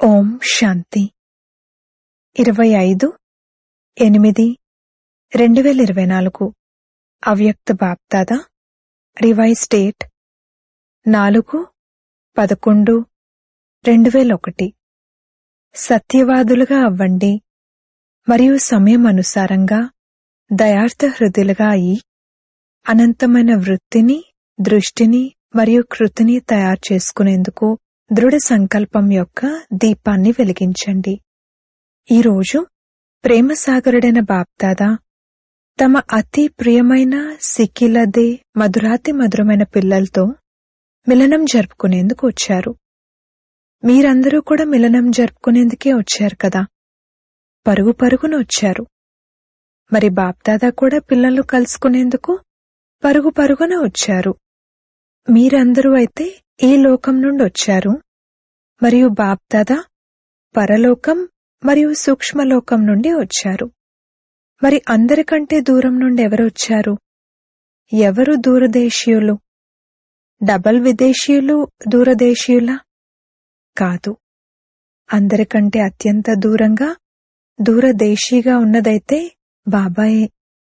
ఓం శాంతి ఇరవై ఐదు ఎనిమిది రెండు వేల ఇరవై నాలుగు అవ్యక్త బాప్దాదా రివైజ్ డేట్ నాలుగు పదకొండు రెండు వేల ఒకటి సత్యవాదులుగా అవ్వండి మరియు సమయం అనుసారంగా దయార్థ హృదయులుగా అయి అనంతమైన వృత్తిని దృష్టిని మరియు కృతిని తయారు చేసుకునేందుకు దృఢ సంకల్పం యొక్క దీపాన్ని వెలిగించండి ఈరోజు ప్రేమసాగరుడైన బాప్దాదా తమ అతి ప్రియమైన సిక్కిలదే మధురాతి మధురమైన పిల్లలతో మిలనం జరుపుకునేందుకు వచ్చారు మీరందరూ కూడా మిలనం జరుపుకునేందుకే వచ్చారు కదా పరుగు పరుగున వచ్చారు మరి బాప్దాదా కూడా పిల్లలు కలుసుకునేందుకు పరుగు పరుగున వచ్చారు మీరందరూ అయితే ఈ లోకం నుండి వచ్చారు మరియు బాప్దాదా పరలోకం మరియు సూక్ష్మలోకం నుండి వచ్చారు మరి అందరికంటే దూరం నుండి ఎవరు వచ్చారు ఎవరు దూరదేశీయులు డబల్ విదేశీయులు దూరదేశీయులా కాదు అందరికంటే అత్యంత దూరంగా దూరదేశీగా ఉన్నదైతే బాబాయే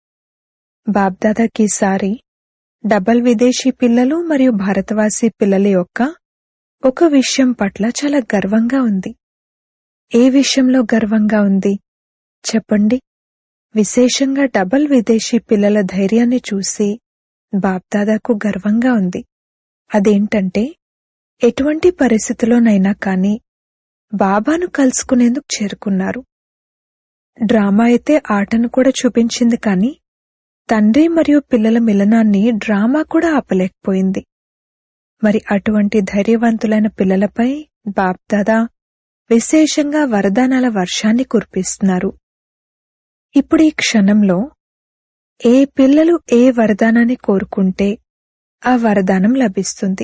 బాబ్దాదాకి ఈసారి డబల్ విదేశీ పిల్లలు మరియు భారతవాసీ పిల్లల యొక్క ఒక విషయం పట్ల చాలా గర్వంగా ఉంది ఏ విషయంలో గర్వంగా ఉంది చెప్పండి విశేషంగా డబల్ విదేశీ పిల్లల ధైర్యాన్ని చూసి బాబ్దాదాకు గర్వంగా ఉంది అదేంటంటే ఎటువంటి పరిస్థితిలోనైనా కానీ బాబాను కలుసుకునేందుకు చేరుకున్నారు డ్రామా అయితే ఆటను కూడా చూపించింది కానీ తండ్రి మరియు పిల్లల మిలనాన్ని డ్రామా కూడా ఆపలేకపోయింది మరి అటువంటి ధైర్యవంతులైన పిల్లలపై బాప్దాదా విశేషంగా వరదానాల వర్షాన్ని కురిపిస్తున్నారు ఇప్పుడు ఈ క్షణంలో ఏ పిల్లలు ఏ వరదానాన్ని కోరుకుంటే ఆ వరదానం లభిస్తుంది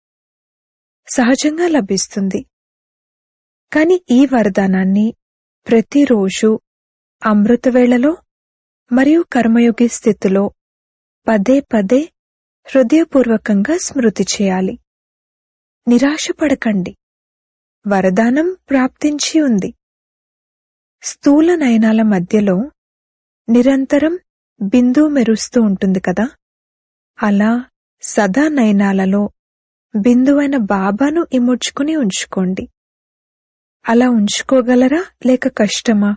సహజంగా లభిస్తుంది కాని ఈ వరదానాన్ని ప్రతిరోజు అమృతవేళలో మరియు కర్మయోగి స్థితిలో పదే పదే హృదయపూర్వకంగా స్మృతి చేయాలి నిరాశపడకండి వరదానం ప్రాప్తించి ఉంది స్థూల నయనాల మధ్యలో నిరంతరం బిందు మెరుస్తూ ఉంటుంది కదా అలా సదా నయనాలలో బిందువైన బాబాను ఇముడ్చుకుని ఉంచుకోండి అలా ఉంచుకోగలరా లేక కష్టమా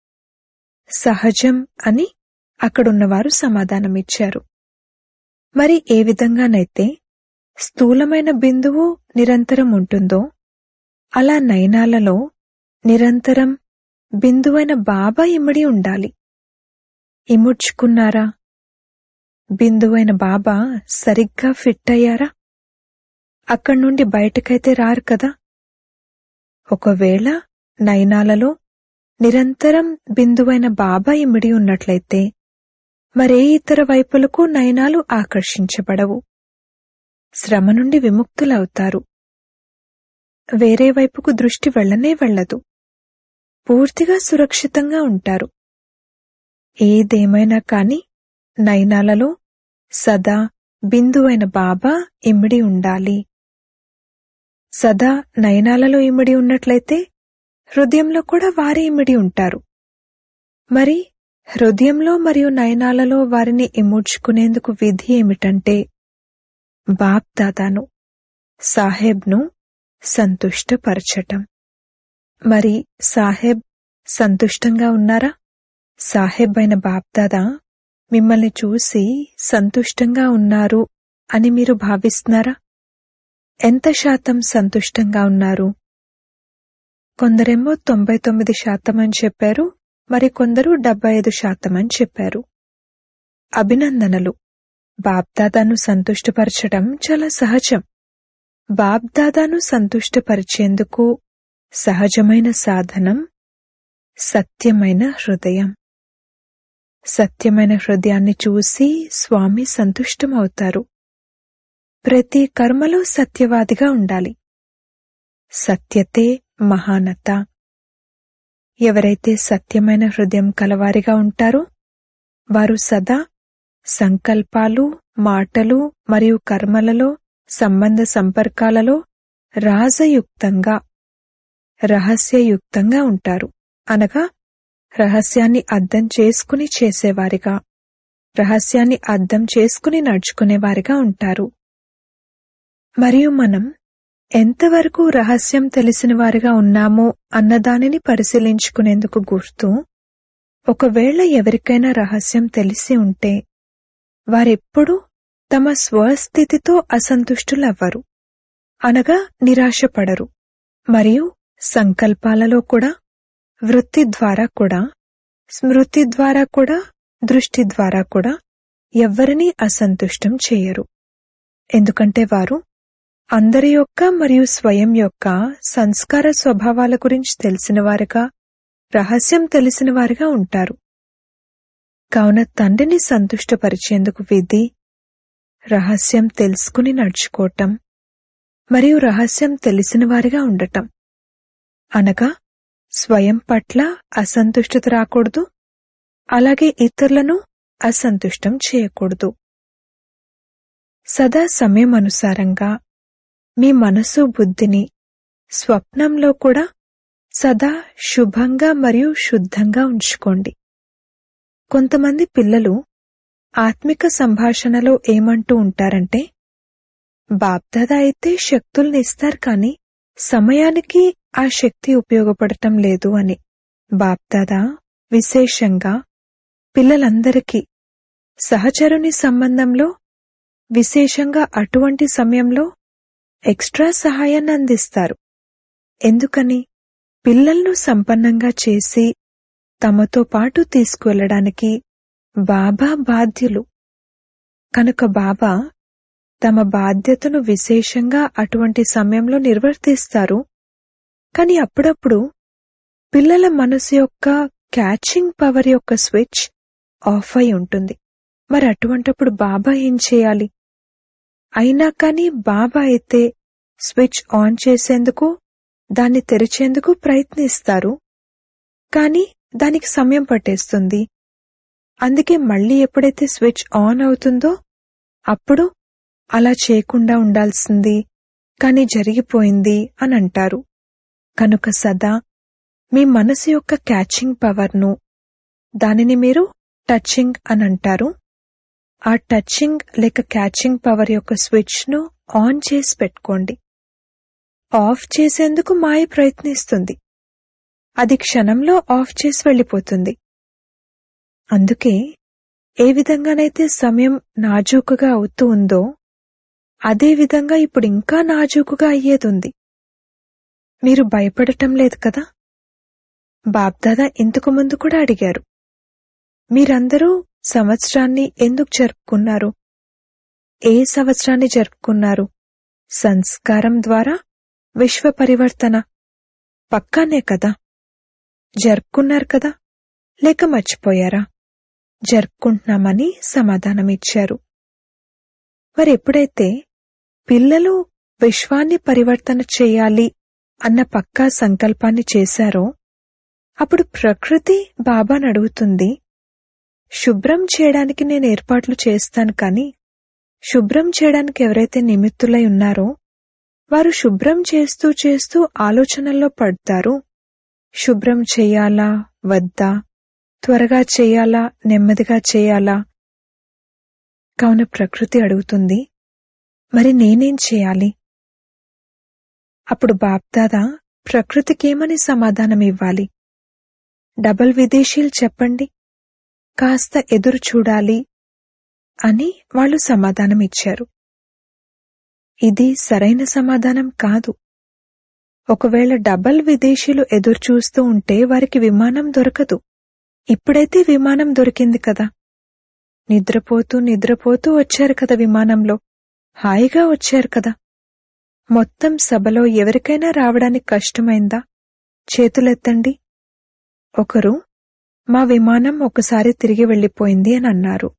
సహజం అని అక్కడున్నవారు సమాధానమిచ్చారు మరి ఏ విధంగానైతే స్థూలమైన బిందువు నిరంతరం ఉంటుందో అలా నయనాలలో నిరంతరం బిందువైన బాబా ఇమిడి ఉండాలి ఇముడ్చుకున్నారా బిందువైన బాబా సరిగ్గా ఫిట్ అయ్యారా అక్కడి నుండి బయటకైతే రారు కదా ఒకవేళ నయనాలలో నిరంతరం బిందువైన బాబా ఇమిడి ఉన్నట్లయితే మరే ఇతర వైపులకు నయనాలు ఆకర్షించబడవు శ్రమ నుండి విముక్తులవుతారు వేరే వైపుకు దృష్టి వెళ్లనే వెళ్లదు పూర్తిగా సురక్షితంగా ఉంటారు ఏదేమైనా కాని నయనాలలో సదా బిందువైన బాబా ఇమిడి ఉండాలి సదా నయనాలలో ఇమిడి ఉన్నట్లయితే హృదయంలో కూడా వారే ఇమిడి ఉంటారు మరి హృదయంలో మరియు నయనాలలో వారిని ఇముడ్చుకునేందుకు విధి ఏమిటంటే బాప్ దాదాను సాహెబ్ను సంతుష్టపరచటం మరి సాహెబ్ సంతుష్టంగా ఉన్నారా సాహెబ్ అయిన బాప్దాదా మిమ్మల్ని చూసి సంతుష్టంగా ఉన్నారు అని మీరు భావిస్తున్నారా ఎంత శాతం సంతుష్టంగా ఉన్నారు కొందరేమో తొంభై తొమ్మిది శాతం అని చెప్పారు మరి కొందరు డెబ్బై ఐదు శాతం అని చెప్పారు అభినందనలు బాబ్దాదాను సంతుష్టపరచడం చాలా సహజం బాబ్దాదాను సంతుష్టపరిచేందుకు సహజమైన సాధనం సత్యమైన హృదయం సత్యమైన హృదయాన్ని చూసి స్వామి సంతుష్టమవుతారు ప్రతి కర్మలో సత్యవాదిగా ఉండాలి సత్యతే మహానత ఎవరైతే సత్యమైన హృదయం కలవారిగా ఉంటారో వారు సదా సంకల్పాలు మాటలు మరియు కర్మలలో సంబంధ సంపర్కాలలో రాజయుక్తంగా రహస్యయుక్తంగా ఉంటారు అనగా రహస్యాన్ని అర్థం చేసుకుని చేసేవారిగా రహస్యాన్ని అర్థం చేసుకుని నడుచుకునేవారిగా ఉంటారు మరియు మనం ఎంతవరకు రహస్యం తెలిసిన వారిగా ఉన్నామో అన్నదానిని పరిశీలించుకునేందుకు గుర్తు ఒకవేళ ఎవరికైనా రహస్యం తెలిసి ఉంటే వారెప్పుడూ తమ స్వస్థితితో అసంతుష్టులవ్వరు అనగా నిరాశపడరు మరియు సంకల్పాలలో కూడా వృత్తి ద్వారా కూడా స్మృతి ద్వారా కూడా దృష్టి ద్వారా కూడా ఎవ్వరినీ అసంతుష్టం చేయరు ఎందుకంటే వారు అందరి యొక్క మరియు స్వయం యొక్క సంస్కార స్వభావాల గురించి తెలిసిన వారుగా రహస్యం తెలిసిన వారుగా ఉంటారు కావున తండ్రిని సంతుష్టపరిచేందుకు విధి రహస్యం తెలుసుకుని నడుచుకోవటం మరియు రహస్యం తెలిసిన వారిగా ఉండటం అనగా స్వయం పట్ల అసంతుష్టత రాకూడదు అలాగే ఇతరులను అసంతుష్టం చేయకూడదు సదా సమయం అనుసారంగా మీ మనసు బుద్ధిని స్వప్నంలో కూడా సదా శుభంగా మరియు శుద్ధంగా ఉంచుకోండి కొంతమంది పిల్లలు ఆత్మిక సంభాషణలో ఏమంటూ ఉంటారంటే బాప్దాదా అయితే శక్తుల్ని ఇస్తారు కానీ సమయానికి ఆ శక్తి ఉపయోగపడటం లేదు అని బాప్దాదా విశేషంగా పిల్లలందరికీ సహచరుని సంబంధంలో విశేషంగా అటువంటి సమయంలో ఎక్స్ట్రా సహాయాన్ని అందిస్తారు ఎందుకని పిల్లలను సంపన్నంగా చేసి తమతో పాటు తీసుకువెళ్ళడానికి బాబా బాధ్యులు కనుక బాబా తమ బాధ్యతను విశేషంగా అటువంటి సమయంలో నిర్వర్తిస్తారు కాని అప్పుడప్పుడు పిల్లల మనసు యొక్క క్యాచింగ్ పవర్ యొక్క స్విచ్ ఆఫ్ అయి ఉంటుంది మరి అటువంటప్పుడు బాబా ఏం చేయాలి అయినా కానీ బాబా అయితే స్విచ్ ఆన్ చేసేందుకు దాన్ని తెరిచేందుకు ప్రయత్నిస్తారు కానీ దానికి సమయం పట్టేస్తుంది అందుకే మళ్ళీ ఎప్పుడైతే స్విచ్ ఆన్ అవుతుందో అప్పుడు అలా చేయకుండా ఉండాల్సింది కాని జరిగిపోయింది అని అంటారు కనుక సదా మీ మనసు యొక్క క్యాచింగ్ పవర్ను దానిని మీరు టచింగ్ అని అంటారు ఆ టచింగ్ లేక క్యాచింగ్ పవర్ యొక్క స్విచ్ను ఆన్ చేసి పెట్టుకోండి ఆఫ్ చేసేందుకు మాయ ప్రయత్నిస్తుంది అది క్షణంలో ఆఫ్ చేసి వెళ్ళిపోతుంది అందుకే ఏ విధంగానైతే సమయం నాజూకుగా అవుతూ ఉందో అదే విధంగా ఇప్పుడు ఇంకా నాజూకుగా అయ్యేదుంది మీరు భయపడటం లేదు కదా బాబ్దాదా ఇంతకు ముందు కూడా అడిగారు మీరందరూ సంవత్సరాన్ని ఎందుకు జరుపుకున్నారు ఏ సంవత్సరాన్ని జరుపుకున్నారు సంస్కారం ద్వారా విశ్వ పరివర్తన పక్కానే కదా జరుపుకున్నారు కదా లేక మర్చిపోయారా జరుపుకుంటున్నామని సమాధానమిచ్చారు మరి ఎప్పుడైతే పిల్లలు విశ్వాన్ని పరివర్తన చేయాలి అన్న పక్కా సంకల్పాన్ని చేశారో అప్పుడు ప్రకృతి బాబాను అడుగుతుంది శుభ్రం చేయడానికి నేను ఏర్పాట్లు చేస్తాను కానీ శుభ్రం చేయడానికి ఎవరైతే నిమిత్తులై ఉన్నారో వారు శుభ్రం చేస్తూ చేస్తూ ఆలోచనల్లో పడతారు శుభ్రం చెయ్యాలా వద్దా త్వరగా చేయాలా నెమ్మదిగా చేయాలా కావున ప్రకృతి అడుగుతుంది మరి నేనేం చేయాలి అప్పుడు బాప్దాదా ప్రకృతికేమని సమాధానం ఇవ్వాలి డబల్ విదేశీలు చెప్పండి కాస్త ఎదురు చూడాలి అని వాళ్ళు సమాధానం ఇచ్చారు ఇది సరైన సమాధానం కాదు ఒకవేళ డబల్ విదేశీయులు ఎదురు చూస్తూ ఉంటే వారికి విమానం దొరకదు ఇప్పుడైతే విమానం దొరికింది కదా నిద్రపోతూ నిద్రపోతూ వచ్చారు కదా విమానంలో హాయిగా వచ్చారు కదా మొత్తం సభలో ఎవరికైనా రావడానికి కష్టమైందా చేతులెత్తండి ఒకరు మా విమానం ఒకసారి తిరిగి వెళ్లిపోయింది అని అన్నారు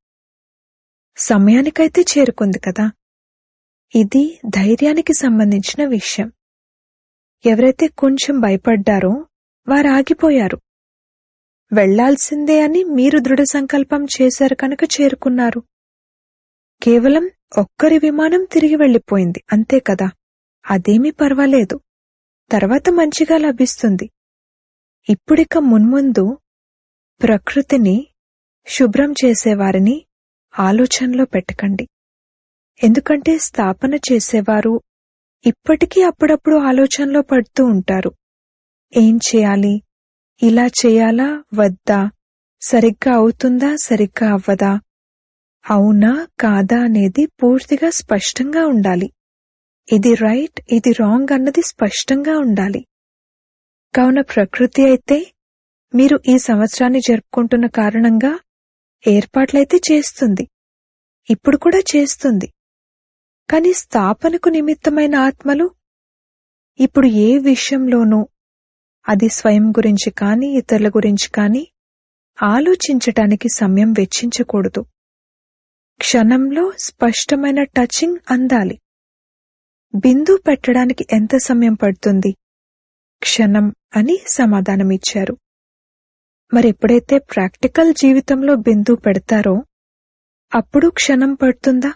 సమయానికైతే చేరుకుంది కదా ఇది ధైర్యానికి సంబంధించిన విషయం ఎవరైతే కొంచెం భయపడ్డారో వారు ఆగిపోయారు వెళ్లాల్సిందే అని మీరు దృఢ సంకల్పం చేశారు కనుక చేరుకున్నారు కేవలం ఒక్కరి విమానం తిరిగి వెళ్లిపోయింది అంతే కదా అదేమీ పర్వాలేదు తర్వాత మంచిగా లభిస్తుంది ఇప్పుడిక మున్ముందు ప్రకృతిని శుభ్రం చేసేవారిని ఆలోచనలో పెట్టకండి ఎందుకంటే స్థాపన చేసేవారు ఇప్పటికీ అప్పుడప్పుడు ఆలోచనలో పడుతూ ఉంటారు ఏం చేయాలి ఇలా చేయాలా వద్దా సరిగ్గా అవుతుందా సరిగ్గా అవ్వదా అవునా కాదా అనేది పూర్తిగా స్పష్టంగా ఉండాలి ఇది రైట్ ఇది రాంగ్ అన్నది స్పష్టంగా ఉండాలి కావున ప్రకృతి అయితే మీరు ఈ సంవత్సరాన్ని జరుపుకుంటున్న కారణంగా ఏర్పాట్లయితే చేస్తుంది ఇప్పుడు కూడా చేస్తుంది కాని స్థాపనకు నిమిత్తమైన ఆత్మలు ఇప్పుడు ఏ విషయంలోనూ అది స్వయం గురించి కాని ఇతరుల గురించి కాని ఆలోచించటానికి సమయం వెచ్చించకూడదు క్షణంలో స్పష్టమైన టచింగ్ అందాలి బిందు పెట్టడానికి ఎంత సమయం పడుతుంది క్షణం అని సమాధానమిచ్చారు మరి ఎప్పుడైతే ప్రాక్టికల్ జీవితంలో బిందు పెడతారో అప్పుడు క్షణం పడుతుందా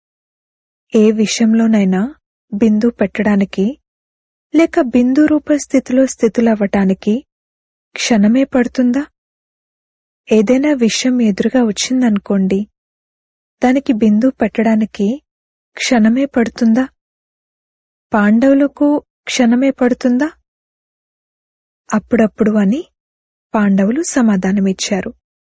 ఏ విషయంలోనైనా బిందు పెట్టడానికి లేక బిందు రూప స్థితిలో స్థితులవ్వటానికి క్షణమే పడుతుందా ఏదైనా విషయం ఎదురుగా వచ్చిందనుకోండి దానికి బిందు పెట్టడానికి క్షణమే పడుతుందా పాండవులకు క్షణమే పడుతుందా అప్పుడప్పుడు అని పాండవులు సమాధానమిచ్చారు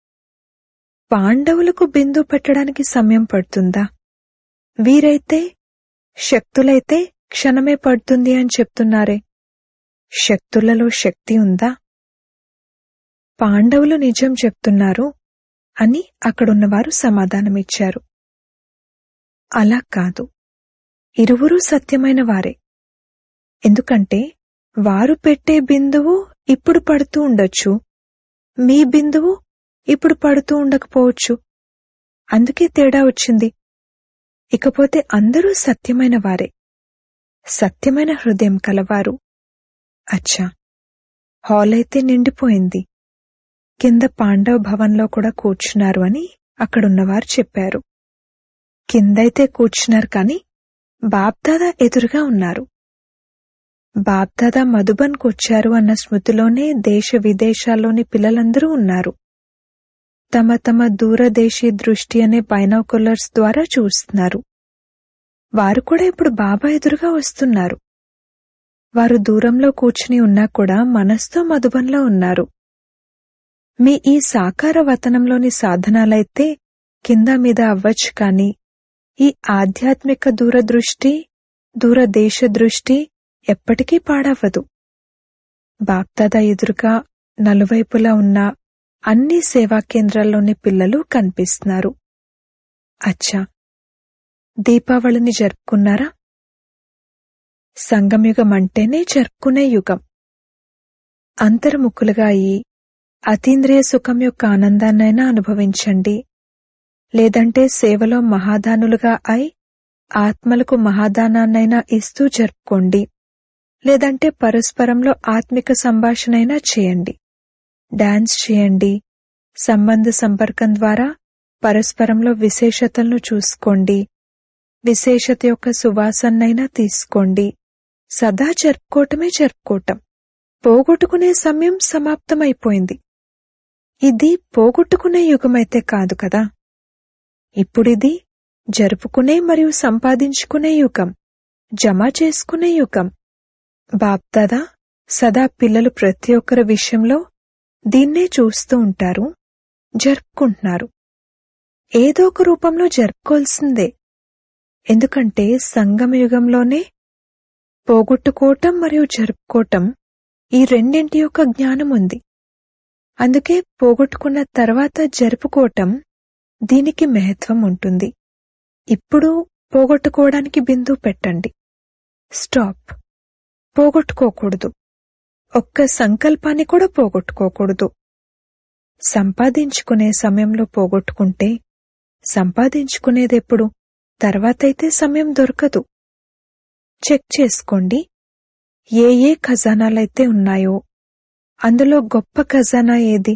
పాండవులకు బిందు పెట్టడానికి సమయం పడుతుందా వీరైతే శక్తులైతే క్షణమే పడుతుంది అని చెప్తున్నారే శక్తులలో శక్తి ఉందా పాండవులు నిజం చెప్తున్నారు అని అక్కడున్నవారు సమాధానమిచ్చారు అలా కాదు ఇరువురూ సత్యమైన వారే ఎందుకంటే వారు పెట్టే బిందువు ఇప్పుడు పడుతూ ఉండొచ్చు మీ బిందువు ఇప్పుడు పడుతూ ఉండకపోవచ్చు అందుకే తేడా వచ్చింది ఇకపోతే అందరూ సత్యమైన వారే సత్యమైన హృదయం కలవారు అచ్చా హాల్ అయితే నిండిపోయింది కింద పాండవ భవన్లో కూడా కూర్చున్నారు అని అక్కడున్నవారు చెప్పారు కిందైతే కూర్చున్నారు కాని బాబ్దాదా ఎదురుగా ఉన్నారు బాబ్దాదా మధుబన్కు వచ్చారు అన్న స్మృతిలోనే దేశ విదేశాల్లోని పిల్లలందరూ ఉన్నారు తమ తమ దూరదేశీ దృష్టి అనే బైనాకులర్స్ ద్వారా చూస్తున్నారు వారు కూడా ఇప్పుడు బాబా ఎదురుగా వస్తున్నారు వారు దూరంలో కూర్చుని ఉన్నా కూడా మనస్తో మధుబన్లో ఉన్నారు మీ ఈ సాకార వతనంలోని సాధనాలైతే కింద మీద అవ్వచ్చు కాని ఈ ఆధ్యాత్మిక దూరదృష్టి దూరదేశ దృష్టి ఎప్పటికీ పాడవ్వదు బాప్దాదా ఎదురుగా నలువైపులా ఉన్న అన్ని సేవా కేంద్రాల్లోని పిల్లలు కనిపిస్తున్నారు అచ్చా దీపావళిని జరుపుకున్నారా సంగమయుగం అంటేనే జరుపుకునే యుగం అంతర్ముఖులుగా అయి అతీంద్రియ సుఖం యొక్క ఆనందాన్నైనా అనుభవించండి లేదంటే సేవలో మహాదానులుగా అయి ఆత్మలకు మహాదానాన్నైనా ఇస్తూ జరుపుకోండి లేదంటే పరస్పరంలో ఆత్మిక సంభాషణైనా చేయండి డాన్స్ చేయండి సంబంధ సంపర్కం ద్వారా పరస్పరంలో విశేషతలను చూసుకోండి విశేషత యొక్క సువాసన్నైనా తీసుకోండి సదా జరుపుకోవటమే జరుపుకోవటం పోగొట్టుకునే సమయం సమాప్తమైపోయింది ఇది పోగొట్టుకునే యుగమైతే కాదు కదా ఇప్పుడిది జరుపుకునే మరియు సంపాదించుకునే యుగం జమ చేసుకునే యుగం బాప్దాదా సదా పిల్లలు ప్రతి ఒక్కరి విషయంలో దీన్నే చూస్తూ ఉంటారు జరుపుకుంటున్నారు ఏదో ఒక రూపంలో జరుపుకోవాల్సిందే ఎందుకంటే సంగమయుగంలోనే పోగొట్టుకోవటం మరియు జరుపుకోవటం ఈ రెండింటి యొక్క జ్ఞానం ఉంది అందుకే పోగొట్టుకున్న తర్వాత జరుపుకోవటం దీనికి మహత్వం ఉంటుంది ఇప్పుడు పోగొట్టుకోవడానికి బిందు పెట్టండి స్టాప్ పోగొట్టుకోకూడదు ఒక్క సంకల్పాన్ని కూడా పోగొట్టుకోకూడదు సంపాదించుకునే సమయంలో పోగొట్టుకుంటే సంపాదించుకునేదెప్పుడు తర్వాతైతే సమయం దొరకదు చెక్ చేసుకోండి ఏ ఏ ఖజానాలైతే ఉన్నాయో అందులో గొప్ప ఖజానా ఏది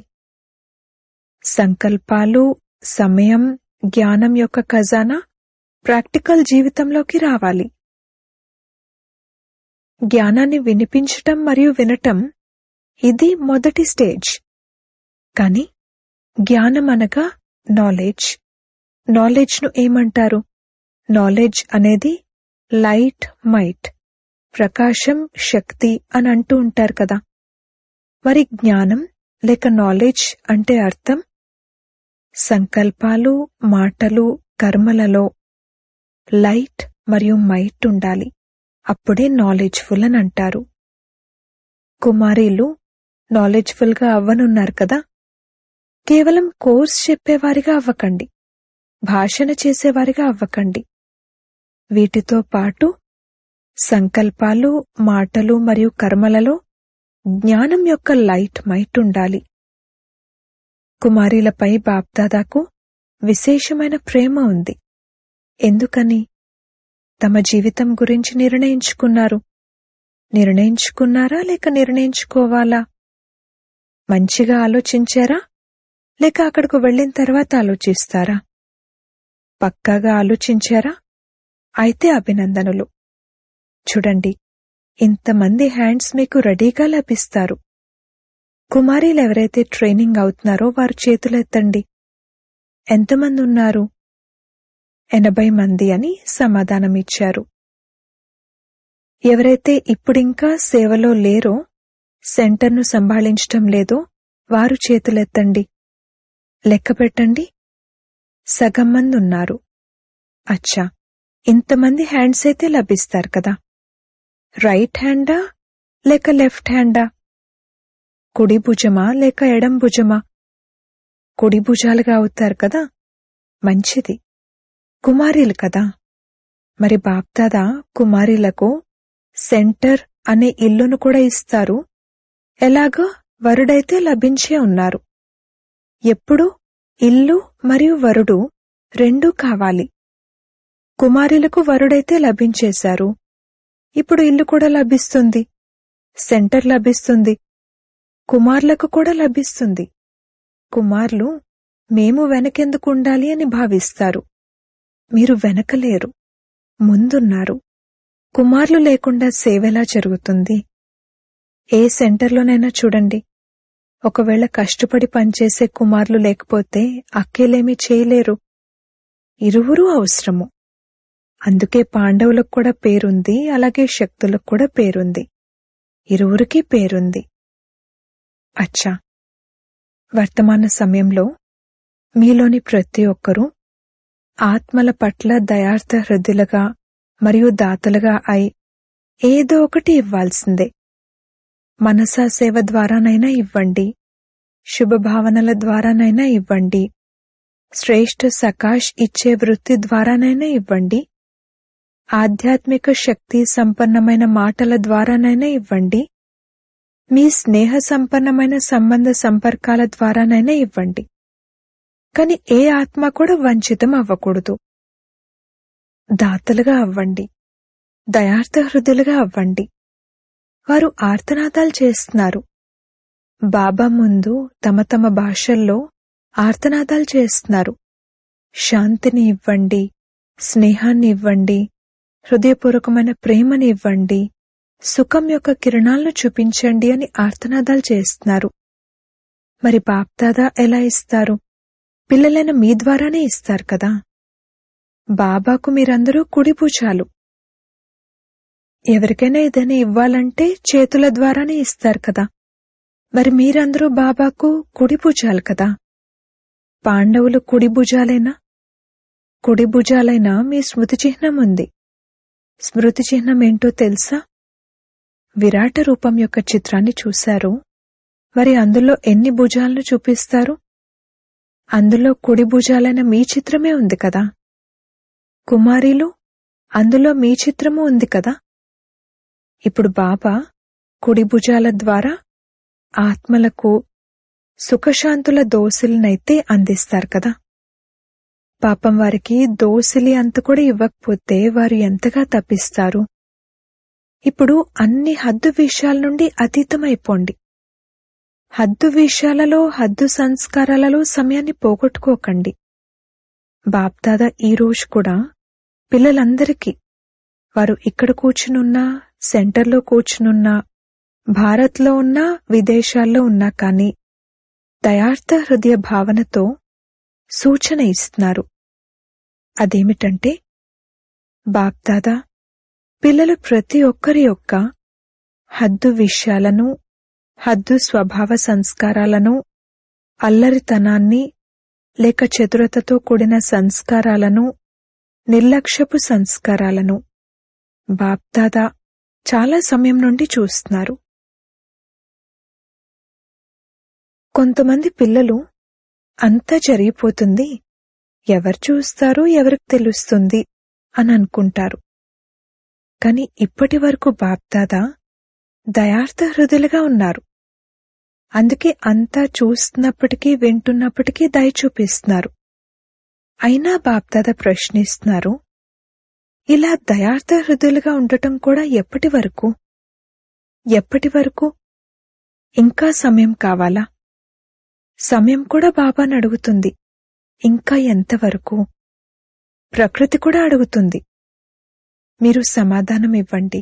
సంకల్పాలు సమయం జ్ఞానం యొక్క ఖజానా ప్రాక్టికల్ జీవితంలోకి రావాలి జ్ఞానాన్ని వినిపించటం మరియు వినటం ఇది మొదటి స్టేజ్ కాని జ్ఞానం అనగా నాలెడ్జ్ నాలెడ్జ్ను ఏమంటారు నాలెడ్జ్ అనేది లైట్ మైట్ ప్రకాశం శక్తి అని అంటూ ఉంటారు కదా మరి జ్ఞానం లేక నాలెడ్జ్ అంటే అర్థం సంకల్పాలు మాటలు కర్మలలో లైట్ మరియు మైట్ ఉండాలి అప్పుడే నాలెడ్జ్ఫుల్ అని అంటారు కుమారీలు నాలెడ్జ్ఫుల్ గా అవ్వనున్నారు కదా కేవలం కోర్స్ చెప్పేవారిగా అవ్వకండి భాషణ చేసేవారిగా అవ్వకండి వీటితో పాటు సంకల్పాలు మాటలు మరియు కర్మలలో జ్ఞానం యొక్క లైట్ మైట్ ఉండాలి కుమారీలపై బాప్దాదాకు విశేషమైన ప్రేమ ఉంది ఎందుకని తమ జీవితం గురించి నిర్ణయించుకున్నారు నిర్ణయించుకున్నారా లేక నిర్ణయించుకోవాలా మంచిగా ఆలోచించారా లేక అక్కడకు వెళ్ళిన తర్వాత ఆలోచిస్తారా పక్కాగా ఆలోచించారా అయితే అభినందనలు చూడండి ఇంతమంది హ్యాండ్స్ మీకు రెడీగా లభిస్తారు కుమారీలు ఎవరైతే ట్రైనింగ్ అవుతున్నారో వారు చేతులెత్తండి ఎంతమంది ఉన్నారు ఎనభై మంది అని సమాధానమిచ్చారు ఎవరైతే ఇప్పుడింకా సేవలో లేరో సెంటర్ను సంభాళించటం లేదో వారు చేతులెత్తండి లెక్క పెట్టండి సగం మంది ఉన్నారు అచ్చా ఇంతమంది హ్యాండ్స్ అయితే లభిస్తారు కదా రైట్ హ్యాండా లేక లెఫ్ట్ హ్యాండా కుడి భుజమా లేక ఎడం భుజమా కుడి భుజాలుగా అవుతారు కదా మంచిది కుమారీలు కదా మరి బాప్దాదా కుమారీలకు సెంటర్ అనే ఇల్లును కూడా ఇస్తారు ఎలాగో వరుడైతే లభించే ఉన్నారు ఎప్పుడు ఇల్లు మరియు వరుడు రెండూ కావాలి కుమారులకు వరుడైతే లభించేశారు ఇప్పుడు ఇల్లు కూడా లభిస్తుంది సెంటర్ లభిస్తుంది కుమార్లకు కూడా లభిస్తుంది కుమార్లు మేము వెనకెందుకు ఉండాలి అని భావిస్తారు మీరు వెనకలేరు ముందున్నారు కుమార్లు లేకుండా సేవెలా జరుగుతుంది ఏ సెంటర్లోనైనా చూడండి ఒకవేళ కష్టపడి పనిచేసే కుమార్లు లేకపోతే అక్కేలేమీ చేయలేరు ఇరువురూ అవసరము అందుకే పాండవులకు కూడా పేరుంది అలాగే శక్తులకు కూడా పేరుంది ఇరువురికి పేరుంది అచ్చా వర్తమాన సమయంలో మీలోని ప్రతి ఒక్కరూ ఆత్మల పట్ల దయార్థ హృదయులుగా మరియు దాతలుగా అయి ఏదో ఒకటి ఇవ్వాల్సిందే మనసా సేవ ద్వారానైనా ఇవ్వండి శుభభావనల ద్వారానైనా ఇవ్వండి శ్రేష్ఠ సకాష్ ఇచ్చే వృత్తి ద్వారానైనా ఇవ్వండి ఆధ్యాత్మిక శక్తి సంపన్నమైన మాటల ద్వారానైనా ఇవ్వండి మీ స్నేహ సంపన్నమైన సంబంధ సంపర్కాల ద్వారానైనా ఇవ్వండి కాని ఏ ఆత్మ కూడా వంచితం అవ్వకూడదు దాతలుగా అవ్వండి దయార్థ హృదయులుగా అవ్వండి వారు ఆర్తనాదాలు చేస్తున్నారు బాబా ముందు తమ తమ భాషల్లో ఆర్తనాదాలు చేస్తున్నారు శాంతిని ఇవ్వండి స్నేహాన్ని ఇవ్వండి హృదయపూర్వకమైన ప్రేమని ఇవ్వండి సుఖం యొక్క కిరణాలను చూపించండి అని ఆర్తనాదాలు చేస్తున్నారు మరి బాప్దాదా ఎలా ఇస్తారు పిల్లలైన మీ ద్వారానే ఇస్తారు కదా బాబాకు మీరందరూ కుడిపూచాలు ఎవరికైనా ఏదైనా ఇవ్వాలంటే చేతుల ద్వారానే ఇస్తారు కదా మరి మీరందరూ బాబాకు కుడి భుజాలు కదా పాండవులు కుడి భుజాలేనా కుడి భుజాలైనా మీ స్మృతి చిహ్నం ఉంది స్మృతి చిహ్నం ఏంటో తెలుసా విరాట రూపం యొక్క చిత్రాన్ని చూశారు మరి అందులో ఎన్ని భుజాలను చూపిస్తారు అందులో కుడి భుజాలైన మీ చిత్రమే ఉంది కదా కుమారీలు అందులో మీ చిత్రము ఉంది కదా ఇప్పుడు బాబా కుడి భుజాల ద్వారా ఆత్మలకు సుఖశాంతుల దోసిలనైతే అందిస్తారు కదా పాపం వారికి దోసిలి అంత కూడా ఇవ్వకపోతే వారు ఎంతగా తప్పిస్తారు ఇప్పుడు అన్ని హద్దు విషయాల నుండి అతీతమైపోండి హద్దు విషయాలలో హద్దు సంస్కారాలలో సమయాన్ని పోగొట్టుకోకండి బాప్దాదా ఈ రోజు కూడా పిల్లలందరికీ వారు ఇక్కడ కూర్చునున్నా సెంటర్లో కూర్చునున్నా భారత్లో ఉన్నా విదేశాల్లో ఉన్నా కానీ దయార్థ హృదయ భావనతో సూచన ఇస్తున్నారు అదేమిటంటే బాప్దాదా పిల్లలు ప్రతి ఒక్కరి యొక్క హద్దు విషయాలను హద్దు స్వభావ సంస్కారాలను అల్లరితనాన్ని లేక చతురతతో కూడిన సంస్కారాలను నిర్లక్ష్యపు సంస్కారాలను బాప్దాదా చాలా సమయం నుండి చూస్తున్నారు కొంతమంది పిల్లలు అంతా జరిగిపోతుంది ఎవరు చూస్తారు ఎవరికి తెలుస్తుంది అని అనుకుంటారు కాని ఇప్పటి వరకు బాప్దాదా దయార్థ హృదయులుగా ఉన్నారు అందుకే అంతా చూస్తున్నప్పటికీ వింటున్నప్పటికీ దయ చూపిస్తున్నారు అయినా బాప్దాదా ప్రశ్నిస్తున్నారు ఇలా దయార్థ హృదయులుగా ఉండటం కూడా ఎప్పటి వరకు ఎప్పటి వరకు ఇంకా సమయం కావాలా సమయం కూడా బాబాను అడుగుతుంది ఇంకా ఎంతవరకు ప్రకృతి కూడా అడుగుతుంది మీరు సమాధానం ఇవ్వండి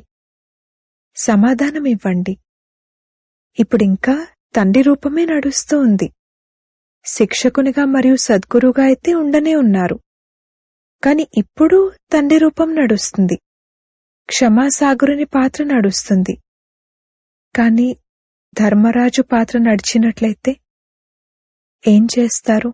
సమాధానం ఇవ్వండి ఇప్పుడింకా తండ్రి రూపమే నడుస్తూ ఉంది శిక్షకునిగా మరియు సద్గురుగా అయితే ఉండనే ఉన్నారు కాని ఇప్పుడు తండ్రి రూపం నడుస్తుంది క్షమాసాగురుని పాత్ర నడుస్తుంది కాని ధర్మరాజు పాత్ర నడిచినట్లయితే ఏం చేస్తారు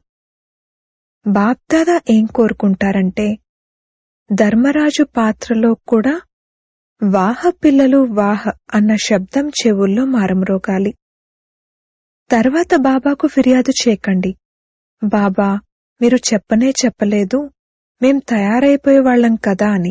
బాప్దాదా ఏం కోరుకుంటారంటే ధర్మరాజు పాత్రలో కూడా వాహ పిల్లలు వాహ అన్న శబ్దం చెవుల్లో మారమ్రోగాలి తర్వాత బాబాకు ఫిర్యాదు చేయకండి బాబా మీరు చెప్పనే చెప్పలేదు మేం తయారైపోయే వాళ్ళం కదా అని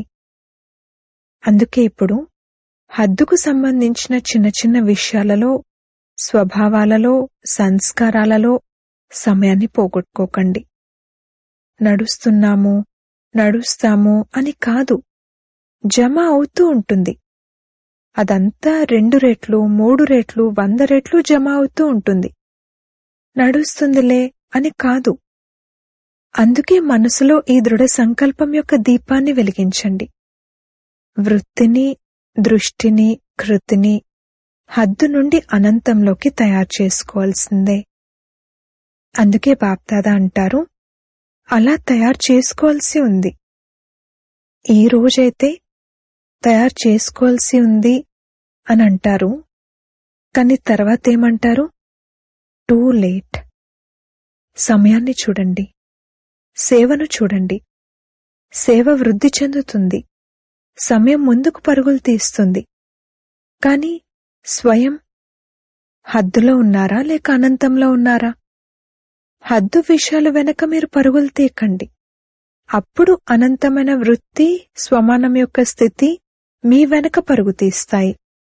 అందుకే ఇప్పుడు హద్దుకు సంబంధించిన చిన్న చిన్న విషయాలలో స్వభావాలలో సంస్కారాలలో సమయాన్ని పోగొట్టుకోకండి నడుస్తున్నాము నడుస్తాము అని కాదు జమ అవుతూ ఉంటుంది అదంతా రెండు రెట్లు మూడు రెట్లు వంద రెట్లు జమ అవుతూ ఉంటుంది నడుస్తుందిలే అని కాదు అందుకే మనసులో ఈ దృఢ సంకల్పం యొక్క దీపాన్ని వెలిగించండి వృత్తిని దృష్టిని కృతిని హద్దు నుండి అనంతంలోకి తయారు చేసుకోవాల్సిందే అందుకే బాప్దాదా అంటారు అలా తయారు చేసుకోవాల్సి ఉంది ఈ రోజైతే తయారు చేసుకోవాల్సి ఉంది అని అంటారు కాని తర్వాత ఏమంటారు టూ లేట్ సమయాన్ని చూడండి సేవను చూడండి సేవ వృద్ధి చెందుతుంది సమయం ముందుకు పరుగులు తీస్తుంది కాని స్వయం హద్దులో ఉన్నారా లేక అనంతంలో ఉన్నారా హద్దు విషయాలు వెనక మీరు పరుగులు తీయకండి అప్పుడు అనంతమైన వృత్తి స్వమానం యొక్క స్థితి మీ వెనక పరుగు తీస్తాయి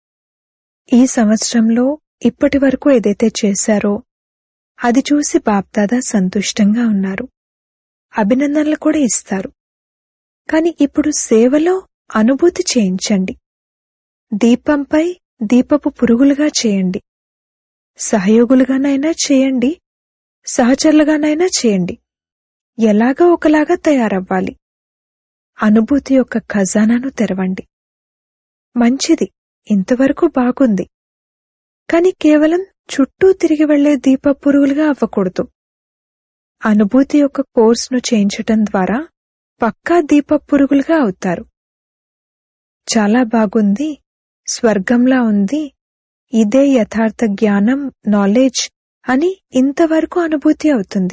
ఈ సంవత్సరంలో ఇప్పటి వరకు ఏదైతే చేశారో అది చూసి బాప్దాదా సంతుష్టంగా ఉన్నారు అభినందనలు కూడా ఇస్తారు కాని ఇప్పుడు సేవలో అనుభూతి చేయించండి దీపంపై దీపపు పురుగులుగా చేయండి సహయోగులుగానైనా చేయండి సహచరులుగానైనా చేయండి ఎలాగా ఒకలాగా తయారవ్వాలి అనుభూతి యొక్క ఖజానాను తెరవండి మంచిది ఇంతవరకు బాగుంది కాని కేవలం చుట్టూ తిరిగి వెళ్లే దీప పురుగులుగా అవ్వకూడదు అనుభూతి యొక్క కోర్సును చేయించటం ద్వారా పక్కా దీప పురుగులుగా అవుతారు చాలా బాగుంది స్వర్గంలా ఉంది ఇదే యథార్థ జ్ఞానం నాలెడ్జ్ అని ఇంతవరకు అనుభూతి అవుతుంది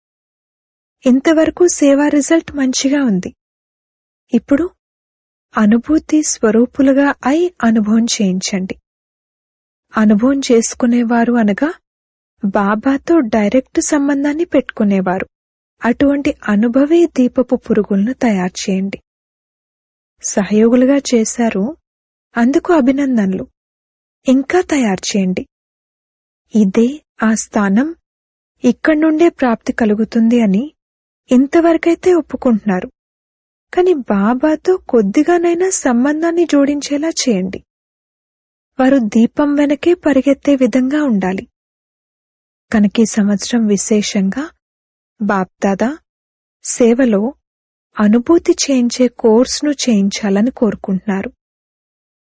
ఇంతవరకు సేవా రిజల్ట్ మంచిగా ఉంది ఇప్పుడు అనుభూతి స్వరూపులుగా అయి అనుభవం చేయించండి అనుభవం చేసుకునేవారు అనగా బాబాతో డైరెక్ట్ సంబంధాన్ని పెట్టుకునేవారు అటువంటి అనుభవీ దీపపు పురుగులను తయారు చేయండి సహయోగులుగా చేశారు అందుకు అభినందనలు ఇంకా తయారు చేయండి ఇదే ఆ స్థానం ఇక్కడి నుండే ప్రాప్తి కలుగుతుంది అని ఇంతవరకైతే ఒప్పుకుంటున్నారు కాని బాబాతో కొద్దిగానైనా సంబంధాన్ని జోడించేలా చేయండి వారు దీపం వెనకే పరిగెత్తే విధంగా ఉండాలి కనుక ఈ సంవత్సరం విశేషంగా బాప్దాదా సేవలో అనుభూతి చేయించే కోర్సును చేయించాలని కోరుకుంటున్నారు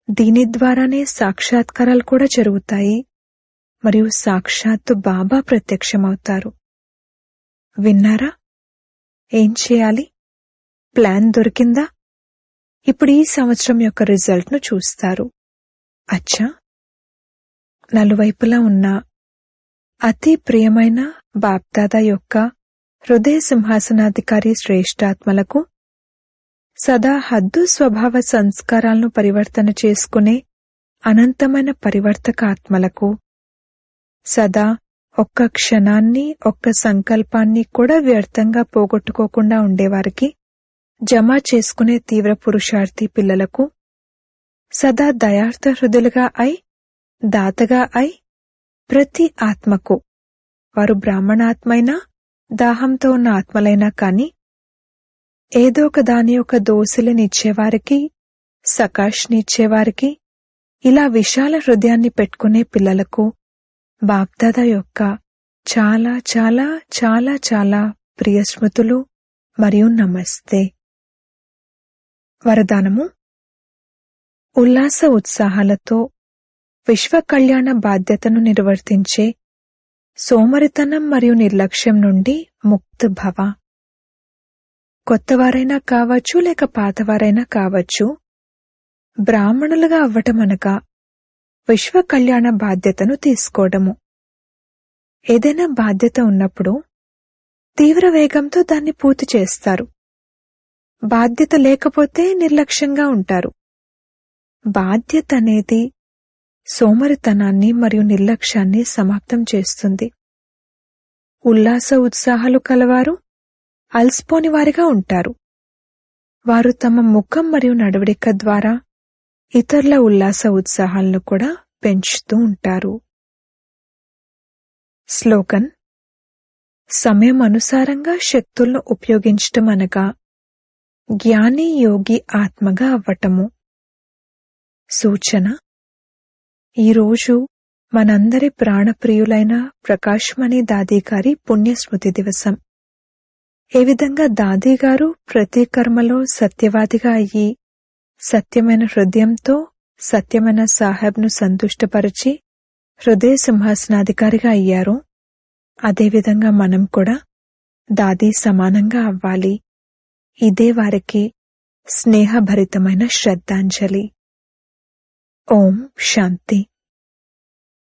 దీని ద్వారానే సాక్షాత్కారాలు కూడా జరుగుతాయి మరియు సాక్షాత్తు బాబా ప్రత్యక్షమవుతారు విన్నారా ఏం చేయాలి ప్లాన్ దొరికిందా ఇప్పుడు ఈ సంవత్సరం యొక్క రిజల్ట్ను చూస్తారు అచ్చా నలువైపులా ఉన్న అతి ప్రియమైన బాప్దాదా యొక్క హృదయ సింహాసనాధికారి శ్రేష్టాత్మలకు సదా హద్దు స్వభావ సంస్కారాలను పరివర్తన చేసుకునే అనంతమైన పరివర్తక ఆత్మలకు సదా ఒక్క క్షణాన్ని ఒక్క సంకల్పాన్ని కూడా వ్యర్థంగా పోగొట్టుకోకుండా ఉండేవారికి జమ చేసుకునే తీవ్ర పురుషార్థి పిల్లలకు సదా దయార్థ హృదయులుగా అయి దాతగా అయి ప్రతి ఆత్మకు వారు బ్రాహ్మణాత్మైనా దాహంతో ఉన్న ఆత్మలైనా కాని ఏదో ఒక దాని యొక్క దోసిలినిచ్చేవారికి సకాష్నిచ్చేవారికి ఇలా విశాల హృదయాన్ని పెట్టుకునే పిల్లలకు బాగ్దాదా యొక్క చాలా చాలా చాలా చాలా ప్రియ స్మృతులు మరియు నమస్తే వరదానము ఉల్లాస ఉత్సాహాలతో విశ్వ కళ్యాణ బాధ్యతను నిర్వర్తించే సోమరితనం మరియు నిర్లక్ష్యం నుండి ముక్త భవ కొత్తవారైనా కావచ్చు లేక పాతవారైనా కావచ్చు బ్రాహ్మణులుగా అవ్వటం అనగా విశ్వ కళ్యాణ బాధ్యతను తీసుకోవడము ఏదైనా బాధ్యత ఉన్నప్పుడు తీవ్ర వేగంతో దాన్ని పూర్తి చేస్తారు బాధ్యత లేకపోతే నిర్లక్ష్యంగా ఉంటారు బాధ్యత అనేది సోమరితనాన్ని మరియు నిర్లక్ష్యాన్ని సమాప్తం చేస్తుంది ఉల్లాస ఉత్సాహాలు కలవారు అలసిపోని వారిగా ఉంటారు వారు తమ ముఖం మరియు నడవడిక ద్వారా ఇతరుల ఉల్లాస ఉత్సాహాలను కూడా పెంచుతూ ఉంటారు స్లోగన్ సమయం అనుసారంగా శక్తులను ఉపయోగించటం అనగా జ్ఞాని యోగి ఆత్మగా అవ్వటము సూచన ఈరోజు మనందరి ప్రాణప్రియులైన ప్రకాశ్మణి దాదీగారి పుణ్యస్మృతి దివసం ఏ విధంగా దాదీగారు ప్రతి కర్మలో సత్యవాదిగా అయ్యి సత్యమైన హృదయంతో సత్యమైన సాహెబ్ను సంతుష్టపరిచి హృదయ సింహాసనాధికారిగా అయ్యారో అదేవిధంగా మనం కూడా దాదీ సమానంగా అవ్వాలి ఇదే వారికి స్నేహభరితమైన శ్రద్ధాంజలి ఓం శాంతి